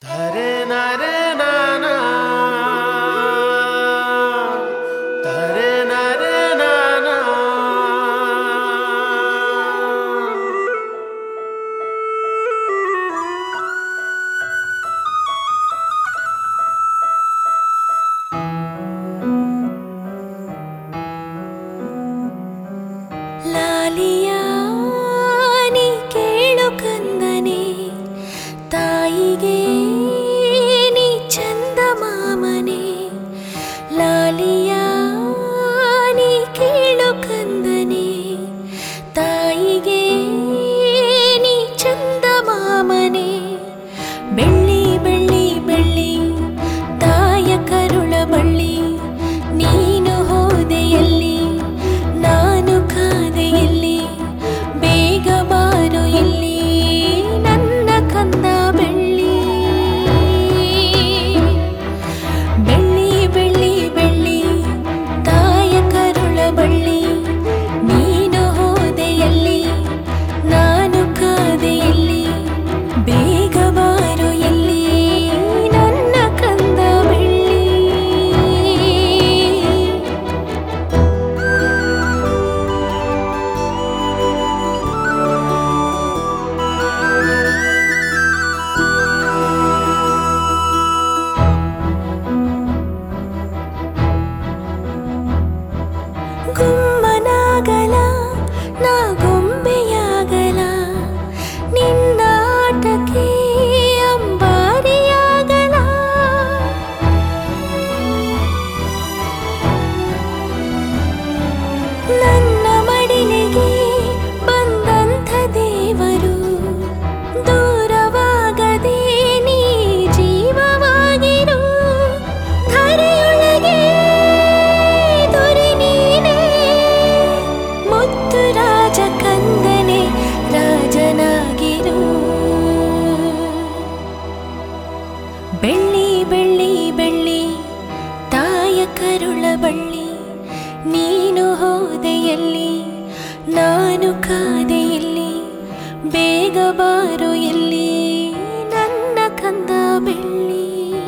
ಹರೆ ನರೆ ನಾನ ಹರೆ ನರೆ ನಾನ ಲಾಲಿಯ ನೀ ಕೇಳು ಕಂದನೆ ತಾಯಿಗೆ ನೀ ಚಂದ ಮಾಮನೆ ಲಾಲಿಯ ನೀ ಕೇಳು ಕಂದನೆ ತಾಯಿಗೆ ನೀ ಚಂದ ಮಾಮನೆ ಬೆಳ್ಳಿ ಬೆಳ್ಳಿ ಬೆಳ್ಳಿ ತಾಯ ಕರುಳ ಬಳ್ಳಿ ನೀನು ಹೋದೆಯಲ್ಲಿ ನಾನು ಕಾದೆಯಲ್ಲಿ ಬೇಗ ಬಾರು ಇಲ್ಲಿ ನನ್ನ ಕಂದ ಬೆಳ್ಳಿ ಬೆಳ್ಳಿ ಬೆಳ್ಳಿ ಬೆಳ್ಳಿ ತಾಯ ಕರುಳ ಬಳ್ಳಿ ನೀನು ಹೋದೆಯಲ್ಲಿ ನಾನು ಕಾದೆಯಲ್ಲಿ ಬೇಗ ಬಾರು ಎಲ್ಲಿ ನನ್ನ ಕಂದ ಬೆಳ್ಳಿ ಗುಮ್ಮನಾಗಲ ನಾ ಗೊಂಬೆಯಾಗಲ ನಿನ್ನ ಆಟಕ್ಕೆ ಅಂಬಾರಿಯಾಗಲ ನನ್ನ ಮಡಿಲಿಗೆ ಬಂದಂಥ ದೇವರು ದೂರವಾಗದೆ ನೀ ಜೀವವಾಗಿರು ಧರೆಯೊಳಗೆ ದೊರೆ ನೀನೇ ಮುತ್ತು ರಾಜ ಕಂದನೆ ರಾಜನಾಗಿರು ಬೆಳ್ಳಿ ಬೆಳ್ಳಿ ಬೆಳ್ಳಿ ತಾಯ ಕರುಳ ಬಳ್ಳಿ ನೀನು ಹೋದೆಯಲ್ಲಿ ನಾನು ಕಾದೆಯಲ್ಲಿ ಬೇಗ ಬಾರು ಎಲ್ಲಿ ನನ್ನ ಕಂದ ಬೆಳ್ಳಿ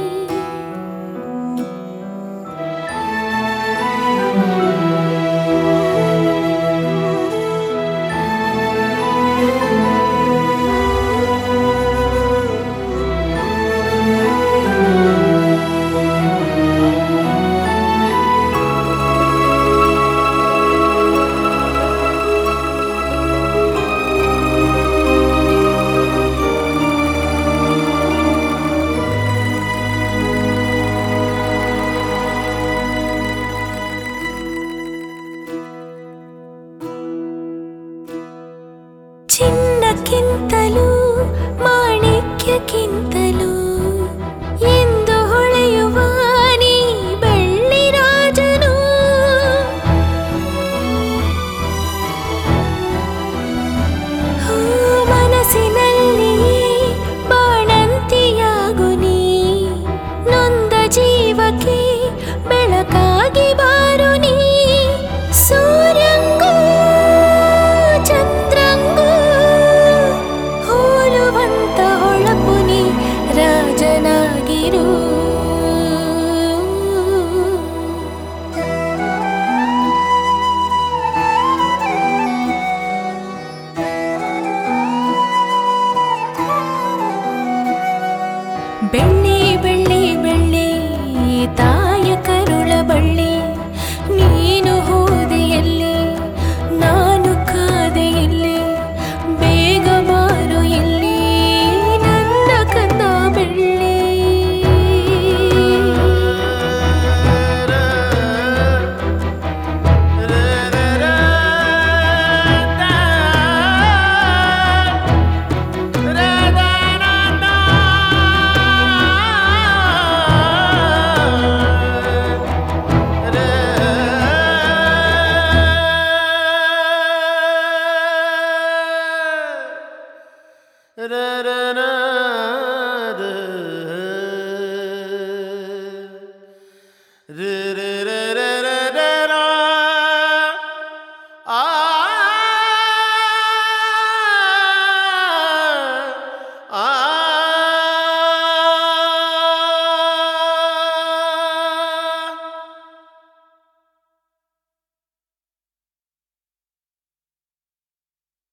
ಚಿನ್ನಕ್ಕಿಂತಲೂ ಮಾಣಿಕ್ಯಕ್ಕಿಂತಲೂ ಎಂದು ಹೊಳೆಯುವ ನೀ ಬೆಳ್ಳಿ ರಾಜನು ಹೂ ಮನಸ್ಸಿನಲ್ಲಿಯೇ ಬಾಣಂತಿಯಾಗು ನೀ ನೊಂದ ಜೀವಕ್ಕೆ ಬೆಳಕಾಗಿ ಬಾರು ನೀ ಸೂರ್ಯಂಗೂ ಚಂದ್ರಂಗೂ ಹೋಲುವಂತ ಹೊಳಪು ನೀ ರಾಜನಾಗಿರು ಬೆಳ್ಳಿ ಬೆಳ್ಳಿ